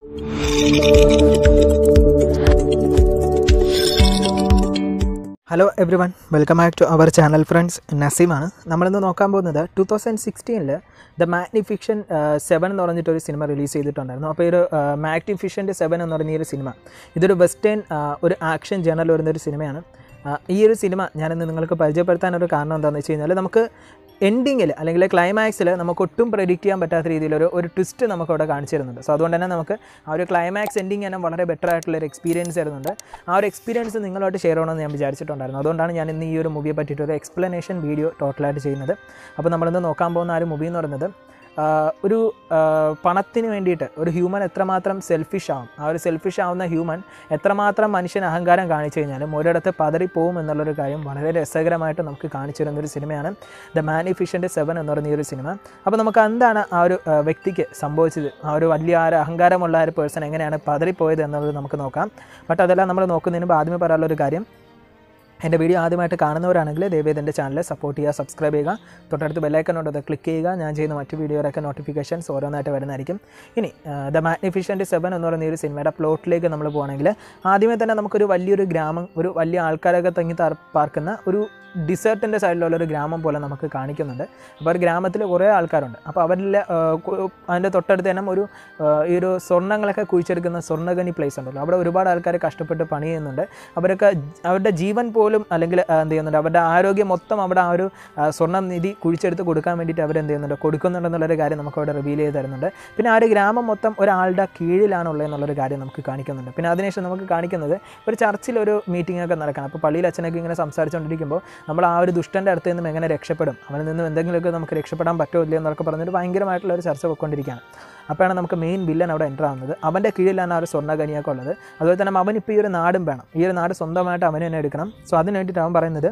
hello everyone welcome back to our channel friends നസീമാണ് നമ്മളിന്ന് നോക്കാൻ പോകുന്നത് ടു തൗസൻഡ് സിക്സ്റ്റീനിൽ ദ മാഗ്നിഫിക്ഷൻ സെവൻ എന്ന് പറഞ്ഞിട്ടൊരു സിനിമ റിലീസ് ചെയ്തിട്ടുണ്ടായിരുന്നു അപ്പോൾ ഈ ഒരു മാഗ്നിഫിഷ്യൻ്റ് സെവൻ എന്ന് പറയുന്ന ഈ ഒരു സിനിമ ഇതൊരു വെസ്റ്റേൺ ഒരു ആക്ഷൻ ജേണൽ വരുന്ന ഒരു സിനിമയാണ് ആ, ഈ ഒരു സിനിമ ഞാനിന്ന് നിങ്ങൾക്ക് പരിചയപ്പെടുത്താനൊരു കാരണം എന്താണെന്ന് വെച്ച് കഴിഞ്ഞാൽ നമുക്ക് എൻഡിങ്ങിൽ അല്ലെങ്കിൽ ക്ലൈമാക്സിൽ നമുക്ക് ഒട്ടും പ്രെഡിക്റ്റ് ചെയ്യാൻ പറ്റാത്ത രീതിയിലൊരു ഒരു ട്വിസ്റ്റ് നമുക്ക് അവിടെ കാണിച്ചു തരുന്നുണ്ട് സോ അതുകൊണ്ട് തന്നെ നമുക്ക് ആ ഒരു ക്ലൈമാക്സ് എൻഡിങ് തന്നെ വളരെ ബെറ്റർ ആയിട്ടുള്ള ഒരു എക്സ്പീരിയൻസ് തരുന്നുണ്ട് ആ ഒരു എക്സ്പീരിയൻസ് നിങ്ങളായിട്ട് ഷെയർ ചെയ്യണമെന്ന് ഞാൻ വിചാരിച്ചിട്ടുണ്ടായിരുന്നു അതുകൊണ്ടാണ് ഞാൻ ഇന്ന് ഈ ഒരു മൂവിയെ പറ്റിയിട്ട് ഒരു എക്സ്പ്ലനേഷൻ വീഡിയോ ടോട്ടലായിട്ട് ചെയ്യുന്നത് അപ്പോൾ നമ്മളിന്ന് നോക്കാൻ പോകുന്ന ആ ഒരു മൂവി എന്ന് പറയുന്നത് ആ, ഒരു ആ, പണത്തിന് വേണ്ടിയിട്ട് ഒരു ഹ്യൂമൻ എത്രമാത്രം സെൽഫിഷ് ആവും ആ ഒരു സെൽഫിഷ് ആവുന്ന ഹ്യൂമൻ എത്രമാത്രം മനുഷ്യൻ അഹങ്കാരം കാണിച്ചു കഴിഞ്ഞാലും ഒരിടത്ത് പതറിപ്പോവും എന്നുള്ളൊരു കാര്യം വളരെ രസകരമായിട്ട് നമുക്ക് കാണിച്ചു തരുന്ന ഒരു സിനിമയാണ് ദ മാനിഫിഷ്യൻ്റ് സെവൻ എന്ന് പറയുന്ന ഈ ഒരു സിനിമ അപ്പോൾ നമുക്ക് എന്താണ് ആ ഒരു ആ, വ്യക്തിക്ക് സംഭവിച്ചത് ആ ഒരു വലിയ ആ ഒരു അഹങ്കാരമുള്ള ആ ഒരു പേഴ്സൺ എങ്ങനെയാണ് പതറിപ്പോയത് എന്നുള്ളത് നമുക്ക് നോക്കാം ബട്ട് അതെല്ലാം നമ്മൾ നോക്കുന്നതിന് മുമ്പ് ആദ്യമേ പറയാനുള്ള ഒരു കാര്യം എൻ്റെ വീഡിയോ ആദ്യമായിട്ട് കാണുന്നവരാണെങ്കിൽ ദയവേത് എൻ്റെ ചാനൽ സപ്പോർട്ട് ചെയ്യുക സബ്സ്ക്രൈബ് ചെയ്യുക തൊട്ടടുത്ത് ബെല്ലൈക്കനോട് അത് ക്ലിക്ക് ചെയ്യുക ഞാൻ ചെയ്യുന്ന മറ്റു വീഡിയോയിലൊക്കെ നോട്ടിഫിക്കേഷൻസ് ഓരോന്നായിട്ട് വരുന്നതായിരിക്കും ഇനി ദ മാഗ്നിഫിഷ്യൻ്റ് സെവൻ എന്ന് പറയുന്ന ഈ ഒരു സിനിമയുടെ പ്ലോട്ടിലേക്ക് നമ്മൾ പോകുകയാണെങ്കിൽ ആദ്യമേ തന്നെ നമുക്കൊരു വലിയൊരു ഗ്രാമം ഒരു വലിയ ആൾക്കാരൊക്കെ തങ്ങി താർ പാർക്കുന്ന ഒരു ഡിസേർട്ടിൻ്റെ സൈഡിലുള്ള ഒരു ഗ്രാമം പോലെ നമുക്ക് കാണിക്കുന്നുണ്ട് അപ്പോൾ ഒരു ഗ്രാമത്തിൽ കുറേ ആൾക്കാരുണ്ട് അപ്പോൾ അവരിൽ അതിൻ്റെ തൊട്ടടുത്ത് തന്നെ ഒരു ആ, ഈ ഒരു സ്വർണ്ണങ്ങളൊക്കെ കുഴിച്ചെടുക്കുന്ന സ്വർണ്ണഗനി പ്ലേസ് ഉണ്ടല്ലോ അവിടെ ഒരുപാട് ആൾക്കാർ കഷ്ടപ്പെട്ട് പണി ചെയ്യുന്നുണ്ട് അവരൊക്കെ അവരുടെ ജീവൻ പോലും അല്ലെങ്കിൽ ആ, എന്ത് ചെയ്യുന്നുണ്ട് അവരുടെ ആരോഗ്യം മൊത്തം അവിടെ ആ ഒരു ആ, സ്വർണ്ണ നിധി കുഴിച്ചെടുത്ത് കൊടുക്കാൻ വേണ്ടിയിട്ട് അവരെന്ത് ചെയ്യുന്നുണ്ട് കൊടുക്കുന്നുണ്ടെന്നുള്ളൊരു കാര്യം നമുക്ക് അവിടെ റിവീൽ ചെയ്ത് തരുന്നുണ്ട് പിന്നെ ആ ഒരു ഗ്രാമം മൊത്തം ഒരാളുടെ കീഴിലാണുള്ളത് എന്നുള്ളൊരു കാര്യം നമുക്ക് കാണിക്കുന്നുണ്ട് പിന്നെ അതിനുശേഷം നമുക്ക് കാണിക്കുന്നത് ഒരു ചർച്ചിൽ ഒരു മീറ്റിംഗ് ഒക്കെ നടക്കണം അപ്പോൾ പള്ളിയിൽ അച്ഛനൊക്കെ ഇങ്ങനെ സംസാരിച്ചുകൊണ്ടിരിക്കുമ്പോൾ നമ്മൾ ആ ഒരു ദുഷ്ടൻ്റെ അടുത്ത് നിന്നും എങ്ങനെ രക്ഷപ്പെടും അവനിൽ നിന്നും എന്തെങ്കിലുമൊക്കെ നമുക്ക് രക്ഷപ്പെടാൻ പറ്റുമോ ഇല്ലയോ എന്നൊക്കെ പറഞ്ഞിട്ട് ഭയങ്കരമായിട്ടുള്ള ഒരു ചർച്ച പോയിക്കൊണ്ടിരിക്കുകയാണ് അപ്പോഴാണ് നമുക്ക് മെയിൻ വില്ലൻ അവിടെ എൻ്റർ ആവുന്നത് അവൻ്റെ കീഴിലാണ് ആ ഒരു സ്വർണ്ണഖനിയൊക്കെ ഉള്ളത് അതുപോലെ തന്നെ അവൻ ഇപ്പോൾ ഈ ഒരു നാടും വേണം ഈ ഒരു നാട് സ്വന്തമായിട്ട് അവന് തന്നെ എടുക്കണം സോ അതിന് വേണ്ടിയിട്ട് അവൻ പറയുന്നത്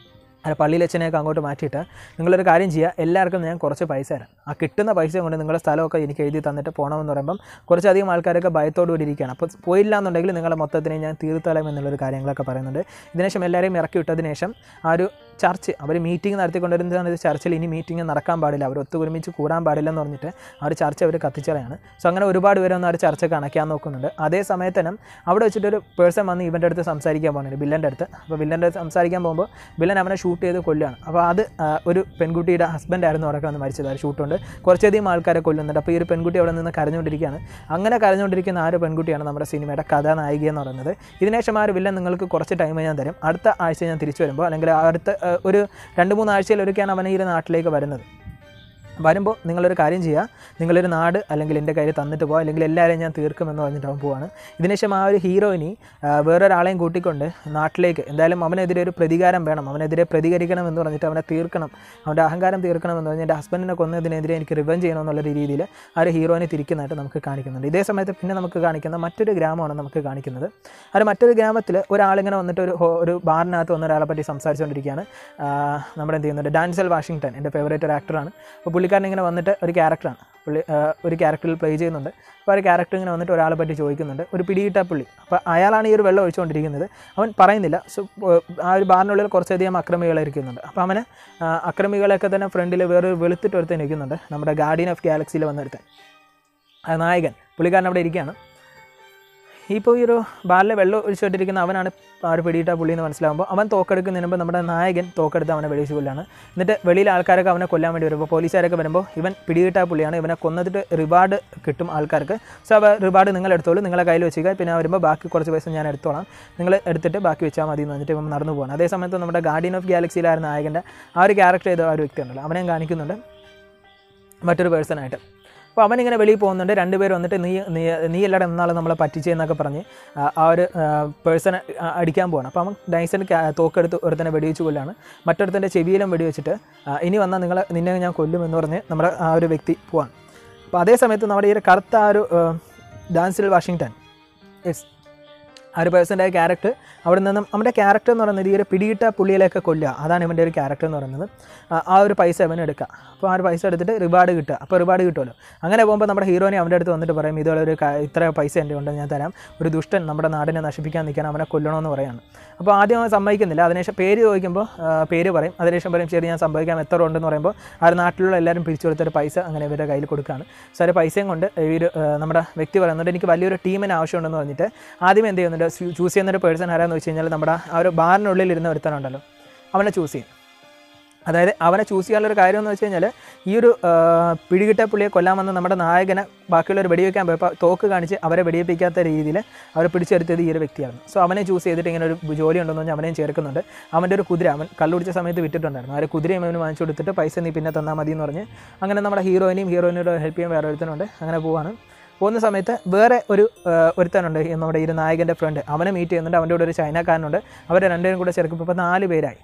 ആ പള്ളിയിൽ അച്ഛനെയൊക്കെ അങ്ങോട്ട് മാറ്റിയിട്ട് നിങ്ങളൊരു കാര്യം ചെയ്യുക എല്ലാവർക്കും ഞാൻ കുറച്ച് പൈസ തരാം ആ കിട്ടുന്ന പൈസ കൊണ്ട് നിങ്ങളുടെ സ്ഥലമൊക്കെ എനിക്ക് എഴുതി തന്നിട്ട് പോകണമെന്ന് പറയുമ്പം കുറച്ചധികം ആൾക്കാരൊക്കെ ഭയത്തോടു കൂടി ഇരിക്കുകയാണ് അപ്പോൾ പോയില്ല എന്നുണ്ടെങ്കിൽ നിങ്ങളുടെ മൊത്തത്തിനെ ഞാൻ തീർത്തളയും എന്നുള്ളൊരു കാര്യങ്ങളൊക്കെ പറയുന്നുണ്ട് ഇതിനുശേഷം എല്ലാവരെയും ഇറക്കി വിട്ടതിന് ശേഷം ആ ഒരു ചർച്ച് അവർ മീറ്റിംഗ് നടത്തിക്കൊണ്ടിരുന്നതാണ് ഇത് ചർച്ചിൽ ഇനി മീറ്റിംഗ് നടക്കാൻ പാടില്ല അവർ ഒത്തുകൊരുമിച്ച് കൂടാൻ പാടില്ല എന്ന് പറഞ്ഞിട്ട് ആ ഒരു ചർച്ച അവർ കത്തിച്ചളയാണ് സോ അങ്ങനെ ഒരുപാട് പേരൊന്നും ആ ഒരു ചർച്ച കണക്കാൻ നോക്കുന്നുണ്ട് അതേ സമയത്ത് തന്നെ അവിടെ വെച്ചിട്ട് ഒരു പേഴ്സൺ വന്ന് ഇവൻ്റെ അടുത്ത് സംസാരിക്കാൻ പോകുന്നുണ്ട് വില്ലൻ്റെ അടുത്ത് അപ്പോൾ വില്ലൻ്റെ അടുത്ത് സംസാരിക്കാൻ പോകുമ്പോൾ വില്ലൻ അവനെ ഷൂട്ട് ചെയ്ത് കൊല്ലുകയാണ് അപ്പോൾ അത് ആ, ഒരു പെൺകുട്ടിയുടെ ഹസ്ബൻഡ് ആയിരുന്നു അവിടെ വന്ന് മരിച്ചത് ആ ഒരു ഷൂട്ടുണ്ട് കുറച്ചധികം ആൾക്കാരെ കൊല്ലുന്നുണ്ട് അപ്പോൾ ഈ ഒരു പെൺകുട്ടി അവിടെ നിന്ന് കരഞ്ഞുകൊണ്ടിരിക്കുകയാണ് അങ്ങനെ കരഞ്ഞുകൊണ്ടിരിക്കുന്ന ആ ഒരു പെൺകുട്ടിയാണ് നമ്മുടെ സിനിമയുടെ കഥാനായിക എന്ന് പറയുന്നത് ഇതിനുശേഷം ആ ഒരു വില്ലൻ നിങ്ങൾക്ക് കുറച്ച് ടൈം ഞാൻ തരും അടുത്ത ആഴ്ച ഞാൻ തിരിച്ചു വരുമ്പോൾ അല്ലെങ്കിൽ അടുത്ത ആ, ഒരു രണ്ട് മൂന്ന് ആഴ്ചയിലൊരിക്കലാണ് അവൻ ഈ ഒരു നാട്ടിലേക്ക് വരുന്നത് വരുമ്പോൾ നിങ്ങളൊരു കാര്യം ചെയ്യുക നിങ്ങളൊരു നാട് അല്ലെങ്കിൽ എൻ്റെ കയ്യിൽ തന്നിട്ട് പോകാം അല്ലെങ്കിൽ എല്ലാവരെയും ഞാൻ തീർക്കുമെന്ന് പറഞ്ഞിട്ട് അവൻ പോവാണ് ഇതിനുശേഷം ആ ഒരു ഹീറോയിനി ആ, വേറൊരാളെയും കൂട്ടിക്കൊണ്ട് നാട്ടിലേക്ക് എന്തായാലും അവനെതിരെ ഒരു പ്രതികാരം വേണം അവനെതിരെ പ്രതികരിക്കണം എന്ന് പറഞ്ഞിട്ട് അവനെ തീർക്കണം അവൻ്റെ അഹങ്കാരം തീർക്കണം എന്ന് പറഞ്ഞ് എൻ്റെ ഹസ്ബൻഡിനെ കൊന്നതിനെതിരെ എനിക്ക് റിവെഞ്ച് ചെയ്യണം എന്നുള്ള രീതിയിൽ ആ ഒരു ഹീറോയിനെ തിരിക്കുന്നതായിട്ട് നമുക്ക് കാണിക്കുന്നുണ്ട് ഇതേ സമയത്ത് പിന്നെ നമുക്ക് കാണിക്കുന്ന മറ്റൊരു ഗ്രാമമാണ് നമുക്ക് കാണിക്കുന്നത് അത് മറ്റൊരു ഗ്രാമത്തിൽ ഒരാളിങ്ങനെ വന്നിട്ട് ഒരു ഹോ- ഒരു ബാറിനകത്ത് വന്ന ഒരാളെ പറ്റി സംസാരിച്ചുകൊണ്ടിരിക്കുകയാണ് ആ, നമ്മുടെ എന്ത് ചെയ്യുന്നുണ്ട് ഡാൻസൽ വാഷിങ്ടൺ എൻ്റെ ഫേവറേറ്റ് ഒരു ആക്ടറാണ് അപ്പോൾ പുള്ളിക്കാരൻ ഇങ്ങനെ വന്നിട്ട് ഒരു ക്യാരക്ടറാണ് പുള്ളി ആ, ഒരു ക്യാരക്ടറിൽ പ്ലേ ചെയ്യുന്നുണ്ട് അപ്പോൾ ആ ഒരു ക്യാരക്ടർ ഇങ്ങനെ വന്നിട്ട് ഒരാളെ പറ്റി ചോദിക്കുന്നുണ്ട് ഒരു പിടികിട്ട പുള്ളി അപ്പോൾ അയാളാണ് ഈ ഒരു വെള്ളം ഒഴിച്ചുകൊണ്ടിരിക്കുന്നത് അവൻ പറയുന്നില്ല സോ ആ ഒരു ബാറിനുള്ളിൽ കുറച്ചധികം അക്രമികൾ ഇരിക്കുന്നുണ്ട് അപ്പോൾ അവന് ആ, അക്രമികളെയൊക്കെ തന്നെ ഫ്രണ്ടിൽ വേറൊരു വെളുത്തിട്ട് ഒരുത്തൻ ഇരിക്കുന്നുണ്ട് നമ്മുടെ ഗാർഡിയൻ ഓഫ് ഗാലക്സിയിൽ വന്നെടുത്തൻ ആ നായകൻ പുള്ളിക്കാരൻ അവിടെ ഇരിക്കുകയാണ് ഇപ്പോൾ ഈ ഒരു ബാറിലെ വെള്ളം ഒഴിച്ചുകൊണ്ടിരിക്കുന്ന അവനാണ് ആ ഒരു പിടിയിട്ട പുള്ളി എന്ന് മനസ്സിലാകുമ്പോൾ അവൻ തോക്കെടുക്കുന്നതിന് മുമ്പ് നമ്മുടെ നായകൻ തോക്കെടുത്ത് അവനെ വെടിവെച്ച് കൊല്ലാണ് എന്നിട്ട് വെളിയിലെ ആൾക്കാരൊക്കെ അവനെ കൊല്ലാൻ വേണ്ടി വരുമ്പോൾ പോലീസുകാരൊക്കെ വരുമ്പോൾ ഇവൻ പിടികിട്ട പുള്ളിയാണ് ഇവനെ കൊന്നിട്ട് റിവാർഡ് കിട്ടും ആൾക്കാർക്ക് സോ അപ്പോൾ റിവാർഡ് നിങ്ങൾ എടുത്തോളൂ നിങ്ങളെ കയ്യിൽ വെച്ചിരിക്കുക പിന്നെ വരുമ്പോൾ ബാക്കി കുറച്ച് പൈസ ഞാൻ എടുത്തോളാം നിങ്ങൾ എടുത്തിട്ട് ബാക്കി വെച്ചാൽ മതി എന്ന് പറഞ്ഞിട്ട് ഇവൻ നടന്നു പോകണം അതേ സമയത്ത് നമ്മുടെ ഗാർഡിയൻ ഓഫ് ഗാലക്സിയിലായിരുന്ന നായകൻ്റെ ആ ഒരു ക്യാരക്ടർ ചെയ്ത ആ ഒരു വ്യക്തി ഉണ്ടല്ലോ അവനെ കാണിക്കുന്നുണ്ട് മറ്റൊരു പേഴ്സണായിട്ട് അപ്പോൾ അവനിങ്ങനെ വെളിയിൽ പോകുന്നുണ്ട് രണ്ടുപേരും വന്നിട്ട് നീ നീ നീ എല്ലാവരും എന്നാളും നമ്മളെ പറ്റിച്ചെന്നൊക്കെ പറഞ്ഞ് ആ, ആ ഒരു പേഴ്സണെ അടിക്കാൻ പോവാണ് അപ്പോൾ അവൻ ഡൈസൻ തോക്കെടുത്ത് ഒരുത്തനെ വെടിവെച്ച് കൊല്ലാണ് മറ്റൊരുത്തൻ്റെ ചെവിയിലും വെടിവെച്ചിട്ട് ആ, ഇനി വന്നാൽ നിങ്ങളെ നിന്നെ ഞാൻ കൊല്ലും എന്ന് പറഞ്ഞ് നമ്മുടെ ആ ഒരു വ്യക്തി പോവാണ് അപ്പോൾ അതേ സമയത്ത് നമ്മുടെ ഈ ഒരു കറുത്ത ആ ഒരു ഡാൻസിൽ വാഷിങ്ടൺ യെസ് ആ ഒരു പേഴ്സൻ്റെ ക്യാരക്ടർ അവിടെ നിന്നും നമ്മുടെ ക്യാരക്ടർ എന്ന് പറയുന്നത് ഈ ഒരു പിടിയിട്ട പുള്ളിയിലൊക്കെ കൊല്ലുക അതാണ് ഇവൻ്റെ ഒരു ക്യാരക്ടർ എന്ന് പറയുന്നത് ആ- ആ ഒരു പൈസ അവന് എടുക്കുക അപ്പോൾ ആ ഒരു പൈസ എടുത്തിട്ട് റിവാർഡ് കിട്ടുക അപ്പോൾ റിവാർഡ് കിട്ടുമല്ലോ അങ്ങനെ പോകുമ്പോൾ നമ്മുടെ ഹീറോനെ അവൻ്റെ അടുത്ത് വന്നിട്ട് പറയും ഇതുപോലെ ഒരു ക- ഇത്ര പൈസ എൻ്റെ ഉണ്ട് ഞാൻ തരാം ഒരു ദുഷ്ടൻ നമ്മുടെ നാടിനെ നശിപ്പിക്കാൻ നിൽക്കാൻ അവനെ കൊല്ലണമെന്ന് പറയാണ് അപ്പോൾ ആദ്യം അവൻ സമ്മതിക്കുന്നില്ല അതിനുശേഷം പേര് ചോദിക്കുമ്പോൾ ആ, പേര് പറയും അതിനുശേഷം പറയും ശരി ഞാൻ സംഭവിക്കാം എത്ര ഉണ്ടെന്ന് പറയുമ്പോൾ ആ ഒരു നാട്ടിലുള്ള എല്ലാവരും പിരിച്ചു കൊടുത്തൊരു പൈസ അങ്ങനെ ഇവരുടെ കയ്യിൽ കൊടുക്കുകയാണ് സോ ഒരു പൈസയും കൊണ്ട് ഈ ഒരു ആ, നമ്മുടെ വ്യക്തി പറയുന്നുണ്ട് എനിക്ക് വലിയൊരു ടീമിന് ആവശ്യമുണ്ടെന്ന് പറഞ്ഞിട്ട് ആദ്യം എന്ത് ചെയ്യുന്നുണ്ട് ചൂസ് ചെയ്യുന്ന ഒരു പേഴ്സൺ ആരാന്ന് വെച്ച് കഴിഞ്ഞാൽ നമ്മുടെ ആ ഒരു ബാറിനുള്ളിൽ ഇരുന്ന ഒരുത്തനുണ്ടല്ലോ അവനെ ചൂസ് ചെയ്യും അതായത് അവനെ ചൂസ് ചെയ്യാനുള്ള ഒരു കാര്യം എന്ന് വെച്ച് കഴിഞ്ഞാൽ ഈ ഒരു ആ, പിടികിട്ട പുള്ളിയെ കൊല്ലാമെന്ന് നമ്മുടെ നായകനെ ബാക്കിയുള്ളവർ വെടിവെക്കാൻ പോയപ്പോൾ തോക്ക് കാണിച്ച് അവരെ വെടിവെപ്പിക്കാത്ത രീതിയിൽ അവരെ പിടിച്ചെടുത്തത് ഈ ഒരു വ്യക്തിയാണ് സോ അവനെ ചൂസ് ചെയ്തിട്ട് ഇങ്ങനെ ഒരു ജോലി ഉണ്ടെന്ന് പറഞ്ഞാൽ അവനെയും ചേർക്കുന്നുണ്ട് അവൻ്റെ ഒരു കുതിര അവൻ കള്ളുപിടിച്ച സമയത്ത് വിറ്റിട്ടുണ്ടായിരുന്നു ആ ഒരു കുതിരയും അവന് വാങ്ങിച്ചു കൊടുത്തിട്ട് പൈസ നീ പിന്നെ തന്നാൽ മതി എന്ന് പറഞ്ഞ് അങ്ങനെ നമ്മുടെ ഹീറോയിനെയും ഹീറോയിനോട് ഹെൽപ്പ് ചെയ്യാൻ വേറെ ഒരുത്തനുണ്ട് അങ്ങനെ പോവാണ് പോകുന്ന സമയത്ത് വേറെ ഒരു ആ, ഒരുത്തനുണ്ട് ഈ നമ്മുടെ ഈ ഒരു നായകൻ്റെ ഫ്രണ്ട് അവനെ മീറ്റ് ചെയ്യുന്നുണ്ട് അവൻ്റെ കൂടെ ഒരു ചൈനക്കാരനുണ്ട് അവരെ രണ്ടുപേരും കൂടെ ചേർക്കുമ്പോൾ ഇപ്പോൾ നാല് പേരായി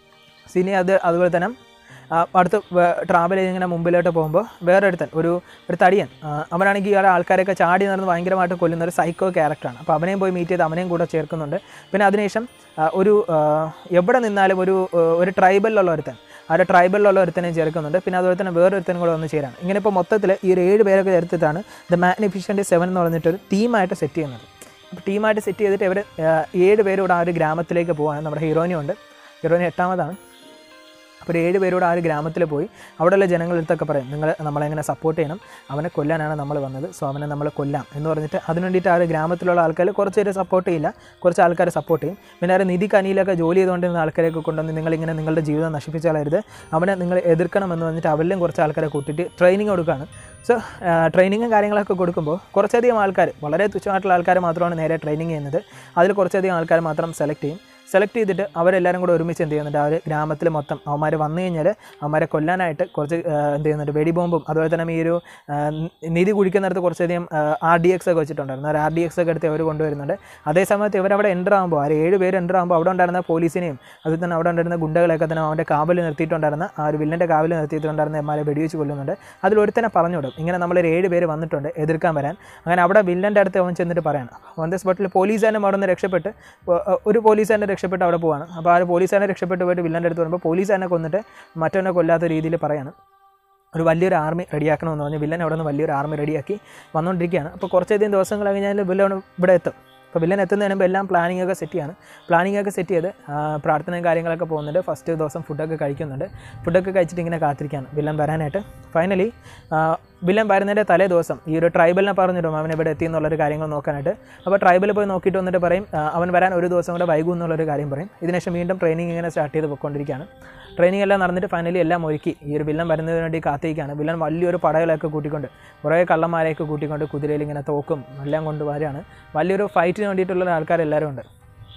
സിനി അത് അതുപോലെ തന്നെ ആ, അടുത്ത് ട്രാവൽ ചെയ്ത് ഇങ്ങനെ മുമ്പിലോട്ട് പോകുമ്പോൾ വേറൊരുത്തൻ ഒരു ഒരു തടിയൻ ആ, അവനാണെങ്കിൽ ഇയാളെ ആൾക്കാരെയൊക്കെ ചാടി നടന്ന് ഭയങ്കരമായിട്ട് കൊല്ലുന്ന ഒരു സൈക്കോ ക്യാരക്ടറാണ് അപ്പോൾ അവനെയും പോയി മീറ്റ് ചെയ്ത് അവനെയും കൂടെ ചേർക്കുന്നുണ്ട് പിന്നെ അതിനുശേഷം ആ, ഒരു ആ, എവിടെ നിന്നാലും ഒരു ആ, ഒരു ട്രൈബലിലുള്ള ഒരുത്തൻ ആ ഒരു ട്രൈബലിലുള്ള ഒരുത്തനെയും ചേർക്കുന്നുണ്ട് പിന്നെ അതുപോലെ തന്നെ വേറൊരുത്തനും കൂടെ വന്ന് ചേരാണ് ഇങ്ങനെ ഇപ്പോൾ മൊത്തത്തിൽ ഈ ഒരു ഏഴ് പേരൊക്കെ ചേർത്തിട്ടാണ് ദ മാഗ്നിഫിഷ്യൻ്റ് സെവൻ എന്ന് പറഞ്ഞിട്ട് ഒരു ടീമായിട്ട് സെറ്റ് ചെയ്യുന്നത് അപ്പോൾ ടീമായിട്ട് സെറ്റ് ചെയ്തിട്ട് ഇവർ ഏഴ് പേരും കൂടെ ആ ഒരു ഗ്രാമത്തിലേക്ക് പോവാണ് നമ്മുടെ ഹീറോയിനും ഉണ്ട് ഹീറോയിൻ എട്ടാമതാണ് അപ്പോൾ ഒരു ഏഴ് പേരോട് ആ ഒരു ഗ്രാമത്തിൽ പോയി അവിടെയുള്ള ജനങ്ങളടുത്തൊക്കെ പറയും നിങ്ങൾ നമ്മളെങ്ങനെ സപ്പോർട്ട് ചെയ്യണം അവനെ കൊല്ലാനാണ് നമ്മൾ വന്നത് സോ അവനെ നമ്മൾ കൊല്ലാം എന്ന് പറഞ്ഞിട്ട് അതിന് വേണ്ടിയിട്ട് ആ ഒരു ഗ്രാമത്തിലുള്ള ആൾക്കാർ കുറച്ച് പേര് സപ്പോർട്ട് ചെയ്യില്ല കുറച്ച് ആൾക്കാർ സപ്പോർട്ട് ചെയ്യും പിന്നെ ആ ഒരു നിധി കനിയിലൊക്കെ ജോലി ചെയ്തുകൊണ്ടിരുന്ന ആൾക്കാരെയൊക്കെ കൊണ്ടുവന്ന് നിങ്ങളിങ്ങനെ നിങ്ങളുടെ ജീവിതം നശിപ്പിച്ചാലരുത് അവനെ നിങ്ങൾ എതിർക്കണം എന്ന് പറഞ്ഞിട്ട് അവരിലും കുറച്ച് ആൾക്കാരെ കൂട്ടിയിട്ട് ട്രെയിനിങ് കൊടുക്കുകയാണ് സോ ട്രെയിനിങ്ങും കാര്യങ്ങളൊക്കെ കൊടുക്കുമ്പോൾ കുറച്ചധികം ആൾക്കാർ വളരെ തുച്ഛമായിട്ടുള്ള ആൾക്കാർ മാത്രമാണ് നേരെ ട്രെയിനിങ് ചെയ്യുന്നത് അതിൽ കുറച്ചധികം ആൾക്കാർ മാത്രം സെലക്ട് ചെയ്യും സെലക്ട് ചെയ്തിട്ട് അവരെല്ലാവരും കൂടെ ഒരുമിച്ച് എന്ത് ചെയ്യുന്നുണ്ട് ആ ഒരു ഗ്രാമത്തിൽ മൊത്തം അവന്മാർ വന്നു കഴിഞ്ഞാൽ അവന്മാരെ കൊല്ലാനായിട്ട് കുറച്ച് ആ, എന്ത് ചെയ്യുന്നുണ്ട് വെടിബോംബും അതുപോലെ തന്നെ ഈ ഒരു ആ, നിധി കുഴിക്കുന്നിടത്ത് കുറച്ചധികം ആർ ഡി എക്സ് ഒക്കെ വെച്ചിട്ടുണ്ടായിരുന്നു ഒരു ആർ ഡി എക്സ് ഒക്കെ എടുത്ത് അവർ കൊണ്ടുവരുന്നുണ്ട് അതേ സമയത്ത് ഇവരവിടെ എൻ്റർ ആകുമ്പോൾ ആ ഒരു ഏഴ് പേര് എൻ്റർ ആകുമ്പോൾ അവിടെ ഉണ്ടായിരുന്ന പോലീസിനെയും അതുപോലെ തന്നെ അവിടെ ഉണ്ടായിരുന്ന ഗുണ്ടകളെയൊക്കെ തന്നെ അവൻ്റെ കാവൽ നിർത്തിയിട്ടുണ്ടായിരുന്ന ആ ഒരു വില്ലൻ്റെ കാവൽ നിർത്തിയിട്ടുണ്ടായിരുന്ന എമ്മാരെ വെടിവെച്ച് കൊല്ലുന്നുണ്ട് അതിൽ ഒരുത്തനെ പറഞ്ഞു വിടും ഇങ്ങനെ നമ്മളൊരു ഏഴ് പേര് വന്നിട്ടുണ്ട് എതിർക്കാൻ വരാൻ അങ്ങനെ അവിടെ വില്ലൻ്റെ അടുത്ത് അവൻ ചെന്നിട്ട് പറയണം ഓൺ ദ സ്പോട്ടിൽ പോലീസുകാരനും അവിടെ നിന്ന് രക്ഷപ്പെട്ട് ഒ- ഒ- ഒരു പോലീസുകാരനെ രക്ഷപ്പെട്ട് അവിടെ പോവാണ് അപ്പോൾ ആ ഒരു പോലീസുകാരനെ രക്ഷപ്പെട്ട് പോയിട്ട് വില്ലൻ്റെ അടുത്ത് വരുമ്പോൾ പോലീസുകാരനെ കൊന്നിട്ട് മറ്റവനെ കൊല്ലാത്ത രീതിയിൽ പറയാണ് ഒരു വലിയൊരു ആർമി റെഡിയാക്കണമെന്ന് പറഞ്ഞ് വില്ലൻ അവിടെ നിന്ന് വലിയൊരു ആർമി റെഡിയാക്കി വന്നുകൊണ്ടിരിക്കുകയാണ് അപ്പോൾ കുറച്ചധികം ദിവസങ്ങൾ കഴിഞ്ഞാൽ വില്ലൻ ഇവിടെ എത്തും അപ്പോൾ വില്ലൻ എത്തുന്നതിന് മുമ്പ് എല്ലാം പ്ലാനിംഗ് ഒക്കെ സെറ്റ് ചെയ്യാണ് പ്ലാനിംഗ് ഒക്കെ സെറ്റ് ചെയ്ത് ആ, പ്രാർത്ഥനയും കാര്യങ്ങളൊക്കെ പോകുന്നുണ്ട് ഫസ്റ്റ് ദിവസം ഫുഡൊക്കെ കഴിക്കുന്നുണ്ട് ഫുഡൊക്കെ കഴിച്ചിട്ട് ഇങ്ങനെ കാത്തിരിക്കുകയാണ് വില്ലൻ വരാനായിട്ട് ഫൈനലി വില്ലൻ വരുന്നതിൻ്റെ തലേ ദിവസം ഈ ഒരു ട്രൈബലിനെ പറഞ്ഞിടും അവൻ ഇവിടെ എത്തി എന്നുള്ളൊരു കാര്യങ്ങൾ നോക്കാനായിട്ട് അപ്പോൾ ട്രൈബൽ പോയി നോക്കിയിട്ട് വന്നിട്ട് പറയും ആ, അവൻ വരാൻ ഒരു ദിവസം കൂടെ വൈകും എന്നുള്ളൊരു കാര്യം പറയും ഇതിനുശേഷം വീണ്ടും ട്രെയിനിങ് ഇങ്ങനെ സ്റ്റാർട്ട് ചെയ്ത് പോയിക്കൊണ്ടിരിക്കുകയാണ് ട്രെയിനിങ് എല്ലാം നടന്നിട്ട് ഫൈനലി എല്ലാം ഒരുക്കി ഈ ഒരു വില്ലൻ വരുന്നതിന് വേണ്ടി കാത്തിരിക്കുകയാണ് വില്ലൻ വലിയൊരു പടകളൊക്കെ കൂട്ടിക്കൊണ്ട് കുറേ കള്ളന്മാരെയൊക്കെ കൂട്ടിക്കൊണ്ട് കുതിരയിൽ ഇങ്ങനെ തോക്കും എല്ലാം കൊണ്ട് വരികയാണ് വലിയൊരു ഫൈറ്റിന് വേണ്ടിയിട്ടുള്ള ആൾക്കാരെല്ലാവരും ഉണ്ട്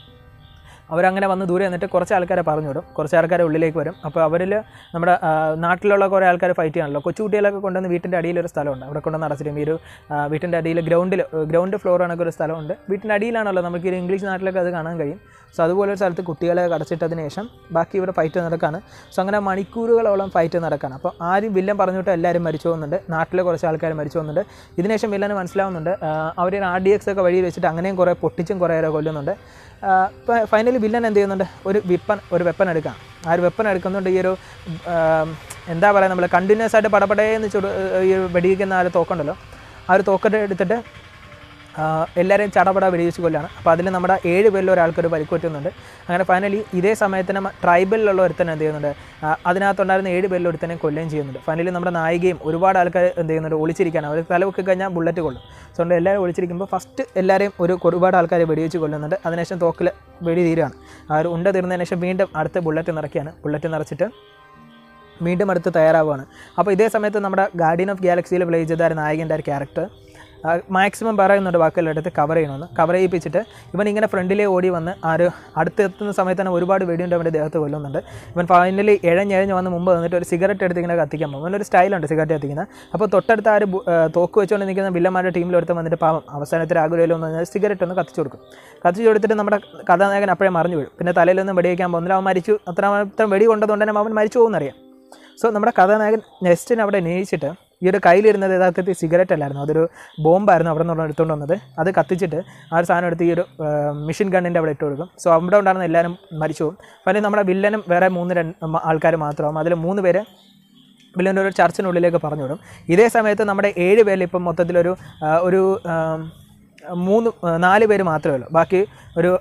അവരങ്ങനെ വന്ന് ദൂരെ നിന്നിട്ട് കുറച്ച് ആൾക്കാരെ പറഞ്ഞു വിടും കുറച്ച് ആൾക്കാരെ ഉള്ളിലേക്ക് വരും അപ്പോൾ അവരിൽ നമ്മുടെ ആ, നാട്ടിലുള്ള കുറേ ആൾക്കാർ ഫൈറ്റ് ചെയ്യാണല്ലോ കൊച്ചുകുട്ടികളൊക്കെ കൊണ്ടുവന്ന് വീട്ടിൻ്റെ അടിയിൽ ഒരു സ്ഥലമുണ്ട് അവിടെ കൊണ്ടുവന്ന് അടച്ചിട്ടും ഈ ഒരു ആ, വീട്ടിൻ്റെ അടിയിൽ ഗ്രൗണ്ടിൽ ഗ്രൗണ്ട് ഫ്ലോർ കണക്ക് ഒരു സ്ഥലമുണ്ട് വീട്ടിൻ്റെ അടിയിലാണല്ലോ നമുക്ക് ഈ ഒരു ഇംഗ്ലീഷ് നാട്ടിലൊക്കെ അത് കാണാൻ കഴിയും സോ അതുപോലെ ഒരു സ്ഥലത്ത് കുട്ടികളെ അടച്ചിട്ടതിന് ശേഷം ബാക്കി ഇവിടെ ഫൈറ്റ് നടക്കാണ് സോ അങ്ങനെ മണിക്കൂറുകളോളം ഫൈറ്റ് നടക്കാണ് അപ്പോൾ ആരും വില്ലൻ പറഞ്ഞിട്ട് എല്ലാവരും മരിച്ചു പോകുന്നുണ്ട് നാട്ടിലെ കുറച്ച് ആൾക്കാർ മരിച്ചു പോകുന്നുണ്ട് ഇതിനുശേഷം വില്ലന് മനസ്സിലാവുന്നുണ്ട് അവർ ആർ ഡി എക്സ് ഒക്കെ വഴി വെച്ചിട്ട് അങ്ങനെയും കുറേ പൊട്ടിച്ചും കുറേ പേരെ കൊല്ലുന്നുണ്ട് ഫൈനലി വില്ലൻ എന്ത് ചെയ്യുന്നുണ്ട് ഒരു വിപ്പൻ ഒരു വെപ്പൻ എടുക്കാം ആ ഒരു വെപ്പൻ എടുക്കുന്നുണ്ട് ഈ ഒരു ആ, എന്താ പറയുക നമ്മൾ കണ്ടിന്യൂസ് ആയിട്ട് പടപടേന്ന് ചുടു ഈ വെടിയിക്കുന്ന ആ ഒരു തോക്കുണ്ടല്ലോ ആ ഒരു തോക്കട്ട് എടുത്തിട്ട് ആ, എല്ലാവരെയും ചടപട വെടിവെച്ച് കൊല്ലാണ് അപ്പോൾ അതിൽ നമ്മുടെ ഏഴ് പേരിൽ ഒരാൾക്കൊരു പരിക്ക് പറ്റുന്നുണ്ട് അങ്ങനെ ഫൈനലി ഇതേ സമയത്ത് നമ്മ ട്രൈബലിലുള്ള ഒരുത്തനെ എന്ത് ചെയ്യുന്നുണ്ട് ആ, അതിനകത്തുണ്ടായിരുന്ന ഏഴ് പേരിൽ ഒരുത്തനെ കൊല്ലുകയും ചെയ്യുന്നുണ്ട് ഫൈനലി നമ്മുടെ നായികയും ഒരുപാട് ആൾക്കാർ എന്ത് ചെയ്യുന്നുണ്ട് ഒളിച്ചിരിക്കുകയാണ് അവർ തലവൊക്കെ കഴിഞ്ഞാൽ ബുള്ളറ്റ് കൊള്ളും സോ അതുകൊണ്ട് എല്ലാവരും ഒളിച്ചിരിക്കുമ്പോൾ ഫസ്റ്റ് എല്ലാവരെയും ഒരു ഒരുപാട് ആൾക്കാരെ വെടിവെച്ച് കൊല്ലുന്നുണ്ട് അതിനുശേഷം തോക്കിൽ വെടി തീരുകയാണ് ആ ഒരു ഉണ്ട തീർന്നതിന് ശേഷം വീണ്ടും അടുത്ത ബുള്ളറ്റ് നിറയ്ക്കുകയാണ് ബുള്ളറ്റ് നിറച്ചിട്ട് വീണ്ടും അടുത്ത് തയ്യാറാവുകയാണ് അപ്പോൾ ഇതേ സമയത്ത് നമ്മുടെ ഗാർഡിയൻ ഓഫ് ഗാലക്സിയിൽ പ്ലേ ചെയ്ത ഒരു നായകൻ്റെ ഒരു ക്യാരക്ടർ മാക്സിമം പറയുന്നുണ്ട് വാക്കുകളുടെ അടുത്ത് കവർ ചെയ്യണമെന്ന് കവർ ചെയ്യിപ്പിച്ചിട്ട് ഇവൻ ഇങ്ങനെ ഫ്രണ്ടിലേ ഓടി വന്ന് ആ ഒരു അടുത്തെത്തുന്ന സമയത്ത് തന്നെ ഒരുപാട് വെടിയുണ്ട് അവൻ്റെ ദേഹത്ത് കൊല്ലുന്നുണ്ട് ഇവൻ ഫൈനലി ഇഴഞ്ഞിഴഞ്ഞ് വന്ന് മുമ്പ് വന്നിട്ട് ഒരു സിഗരറ്റ് എടുത്ത് ഇങ്ങനെ കത്തിക്കാൻ പോകും അവനൊരു സ്റ്റൈലുണ്ട് സിഗരറ്റ് കത്തിക്കുന്നത് അപ്പോൾ തൊട്ടടുത്ത് ആ ഒരു ബു- ആ, തോക്ക് വെച്ചുകൊണ്ട് നിൽക്കുന്ന വില്ലന്മാരുടെ ടീമിൽ ഒരുത്തം വന്നിട്ട് പാവം അവസാനത്തിൽ ആഗ്രഹമില്ല എന്ന് പറഞ്ഞാൽ സിഗരറ്റ് ഒന്ന് കത്തിച്ചു കൊടുക്കും കത്തിച്ചു കൊടുത്തിട്ട് നമ്മുടെ കഥാനായകൻ അപ്പോഴേ മറിഞ്ഞു വീഴും പിന്നെ തലയിലൊന്നും വെടി വയ്ക്കാൻ പോകുന്നില്ല അവൻ മരിച്ചു അത്ര അത്ര വെടി കൊണ്ടതുകൊണ്ട് തന്നെ അവൻ മരിച്ചു പോകുന്നറിയാം സോ നമ്മുടെ കഥാനായകൻ നെസ്റ്റിനെ അവിടെ നേരിച്ചിട്ട് ഈ ഒരു കയ്യിലിരുന്നത് യഥാർത്ഥത്തിൽ സിഗരറ്റ് അല്ലായിരുന്നു അതൊരു ബോംബായിരുന്നു അവിടെ നിന്ന് എടുത്തുകൊണ്ട് വന്നത് അത് കത്തിച്ചിട്ട് ആ ഒരു സാധനം എടുത്ത് ഈ ഒരു മിഷൻ ഗണ്ണിൻ്റെ അവിടെ ഇട്ട് കൊടുക്കും സോ അവിടെ ഉണ്ടായിരുന്ന എല്ലാവരും മരിച്ചു പോകും പിന്നെ നമ്മുടെ വില്ലനും വേറെ മൂന്ന് രണ്ട് ആൾക്കാർ മാത്രമാകും അതിൽ മൂന്ന് പേര് വില്ലൻ്റെ ഒരു ചർച്ചിനുള്ളിലേക്ക് പറഞ്ഞു വിടും ഇതേ സമയത്ത് നമ്മുടെ ഏഴ് പേരിൽ ഇപ്പം മൊത്തത്തിലൊരു ആ, ഒരു ആ, മൂന്ന് ആ, നാല് പേര് മാത്രമേ ഉള്ളൂ ബാക്കി ഒരു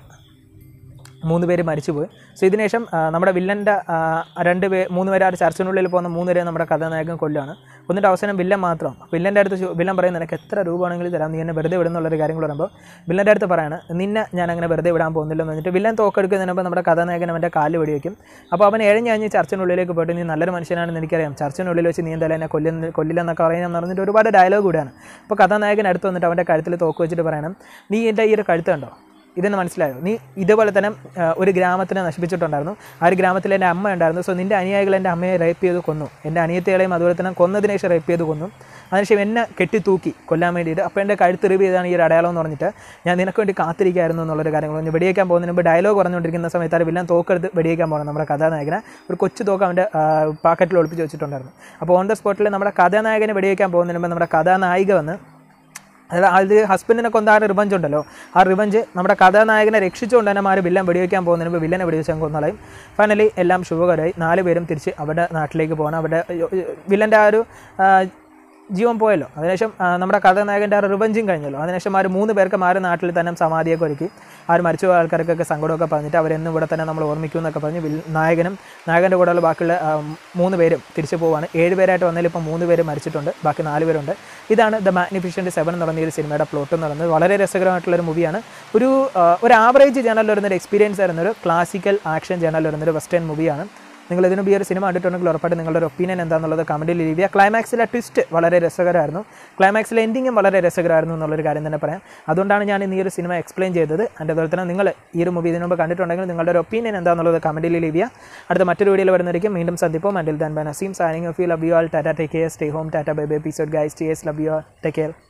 മൂന്ന് പേര് മരിച്ചുപോയി സോ ഇതിനുശേഷം ആ, നമ്മുടെ വില്ലൻ്റെ ആ, രണ്ട് പേ മൂന്ന് പേര് ആ ഒരു ചർച്ചിനുള്ളിൽ പോകുന്ന മൂന്ന് പേരെ നമ്മുടെ കഥാനായകൻ കൊല്ലുകയാണ് എന്നിട്ട് അവസാനം വില്ലൻ മാത്രം വില്ലൻ്റെ അടുത്ത് ചോ- വില്ലൻ പറയുന്നത് നിനക്ക് എത്ര രൂപ ആണെങ്കിലും തരാം നീ എന്നെ വെറുതെ വിടുന്നുള്ളൊരു കാര്യങ്ങൾ പറയുമ്പോൾ വില്ലൻ്റെ അടുത്ത് പറയാണ് നിന്നെ ഞാൻ അങ്ങനെ വെറുതെ വിടാൻ പോകുന്നില്ല എന്ന് പറഞ്ഞിട്ട് വില്ലൻ തോക്കെടുക്കുന്നതിന് മുമ്പ് നമ്മുടെ കഥാനായകൻ അവൻ്റെ കാല് വെടിവെക്കും അപ്പോൾ അവൻ എഴഞ്ഞ് ചർച്ചിനുള്ളിലേക്ക് പോയിട്ട് നീ നല്ലൊരു മനുഷ്യനാണെന്ന് എനിക്കറിയാം ചർച്ചിനുള്ളിൽ വെച്ച് നീ എന്തായാലും എന്നെ കൊല്ലുന്ന കൊല്ലില്ലെന്നൊക്കെ പറയാൻ പറഞ്ഞിട്ട് ഒരുപാട് ഡയലോഗ് കൂടിയാണ് അപ്പോൾ കഥാനായകൻ അടുത്ത് വന്നിട്ട് അവൻ്റെ കഴുത്തിൽ തോക്ക് വെച്ചിട്ട് പറയണം നീ എൻ്റെ ഈ ഒരു കഴുത്ത് കണ്ടോ ഇതെന്ന് മനസ്സിലായോ നീ ഇതേപോലെ തന്നെ ആ, ഒരു ഗ്രാമത്തിനെ നശിപ്പിച്ചിട്ടുണ്ടായിരുന്നു ആ ഒരു ഗ്രാമത്തിൽ എൻ്റെ അമ്മ ഉണ്ടായിരുന്നു സോ നിൻ്റെ അനുയായികൾ എൻ്റെ അമ്മയെ റേപ്പ് ചെയ്ത് കൊന്നു എൻ്റെ അനിയത്തികളെയും അതുപോലെ തന്നെ കൊന്നതിന് ശേഷം റേപ്പ് ചെയ്ത് കൊന്നു അതിനുശേഷം എന്നെ കെട്ടിത്തൂക്കി കൊല്ലാൻ വേണ്ടിയിട്ട് അപ്പോൾ എൻ്റെ കഴുത്ത് റിവ് ചെയ്താണ് ഈ ഒരു അടയാളം എന്ന് പറഞ്ഞിട്ട് ഞാൻ നിനക്ക് വേണ്ടി കാത്തിരിക്കായിരുന്നു എന്നുള്ളൊരു കാര്യങ്ങൾ പറഞ്ഞു വെടിയേക്കാൻ പോകുന്നതിന് മുമ്പ് ഡയലോഗ് പറഞ്ഞുകൊണ്ടിരിക്കുന്ന സമയത്ത് ആ വില്ലൻ തോക്കെടുത്ത് വെടിയേക്കാൻ പോകണം നമ്മുടെ കഥാനായകനെ ഒരു കൊച്ചു തോക്ക് അവൻ്റെ പാക്കറ്റിൽ ഒളിപ്പിച്ച് വെച്ചിട്ടുണ്ടായിരുന്നു അപ്പോൾ ഓൺ ദ സ്പോട്ടിൽ നമ്മുടെ കഥാനായകനെ വെടിയേക്കാൻ പോകുന്നതിന് മുമ്പ് നമ്മുടെ കഥാനായിക വന്ന് അതായത് അത് ഹസ്ബൻഡിനെ കൊന്ന ആ റിവഞ്ച് ഉണ്ടല്ലോ ആ റിവഞ്ച് നമ്മുടെ കഥാനായകനെ രക്ഷിച്ചുകൊണ്ട് തന്നെ മാറി വില്ലൻ വെടിവെക്കാൻ പോകുന്നതിന് മുമ്പ് വില്ലനെ വെടിവെച്ചാൽ കൊന്നളയും ഫൈനലി എല്ലാം ശുഭകരമായി നാല് പേരും തിരിച്ച് അവരുടെ നാട്ടിലേക്ക് പോകണം അവരുടെ വില്ലൻ്റെ ആ ഒരു ആ, ജീവൻ പോയല്ലോ അതിനുശേഷം ആ, നമ്മുടെ കഥാനായകൻ്റെ ആ റിവഞ്ചും കഴിഞ്ഞല്ലോ അതിനുശേഷം ആ ഒരു മൂന്ന് പേർക്ക് മാറി നാട്ടിൽ തന്നെ സമാധിയൊക്കെ ഒരുക്കി ആ ഒരു മരിച്ച ആൾക്കാർക്കൊക്കെ സങ്കടമൊക്കെ പറഞ്ഞിട്ട് അവരെന്നും ഇവിടെ തന്നെ നമ്മൾ ഓർമ്മിക്കും എന്നൊക്കെ പറഞ്ഞ് വിൽ- നായകനും നായകൻ്റെ കൂടെയുള്ള ബാക്കിയുള്ള ആ, മൂന്ന് പേരും തിരിച്ചു പോവാണ് ഏഴ് പേരായിട്ട് വന്നതിൽ ഇപ്പോൾ മൂന്ന് പേര് മരിച്ചിട്ടുണ്ട് ബാക്കി നാല് പേരുണ്ട് ഇതാണ് ദ മാഗ്നിഫിഷ്യൻ്റ് സെവൻ എന്ന് പറഞ്ഞ ഈ ഒരു സിനിമയുടെ പ്ലോട്ട് എന്ന് പറയുന്നത് വളരെ രസകരമായിട്ടുള്ളൊരു മൂവിയാണ് ഒരു ആ, ഒരു ആവറേജ് ജേണലിൽ വരുന്നൊരു എക്സ്പീരിയൻസ് ആയിരുന്ന ഒരു ക്ലാസിക്കൽ ആക്ഷൻ ജേണലിൽ വരുന്നൊരു വെസ്റ്റേൺ മൂവിയാണ് നിങ്ങൾ ഇതിനു ഈ ഒരു സിനിമ കണ്ടിട്ടുണ്ടെങ്കിൽ ഉറപ്പായിട്ട് നിങ്ങളുടെ ഒരു ഒപ്പീനിയൻ എന്താണെന്നുള്ളത് കമൻറ്റിൽ ലീവ് ചെയ്യുക ക്ലൈമാക്സിലെ ട്വിസ്റ്റ് വളരെ രസകരമായിരുന്നു ക്ലൈമാക്സിലെ എൻഡിങ്ങും വളരെ രസകരമായിരുന്നു എന്നുള്ളൊരു കാര്യം തന്നെ പറയാം അതുകൊണ്ടാണ് ഞാൻ ഇന്ന് ഈ ഒരു സിനിമ എക്സ്പ്ലെയിൻ ചെയ്തത് അതിൻ്റെ അതുപോലെ തന്നെ നിങ്ങൾ ഈ ഒരു മൂവി ഇതിനു മുമ്പ് കണ്ടിട്ടുണ്ടെങ്കിൽ നിങ്ങളുടെ ഒരു ഒപ്പീനിയൻ എന്താണെന്നുള്ളത് കമൻറ്റിൽ ലീവ് ചെയ്യുക അടുത്ത മറ്റൊരു വീഡിയോയിൽ വരുന്നതായിരിക്കും വീണ്ടും സന്ദിപ്പം until then bye Naseem signing off you love you all tata take care stay home tata bye bye episode guys ടി എസ് love you all take care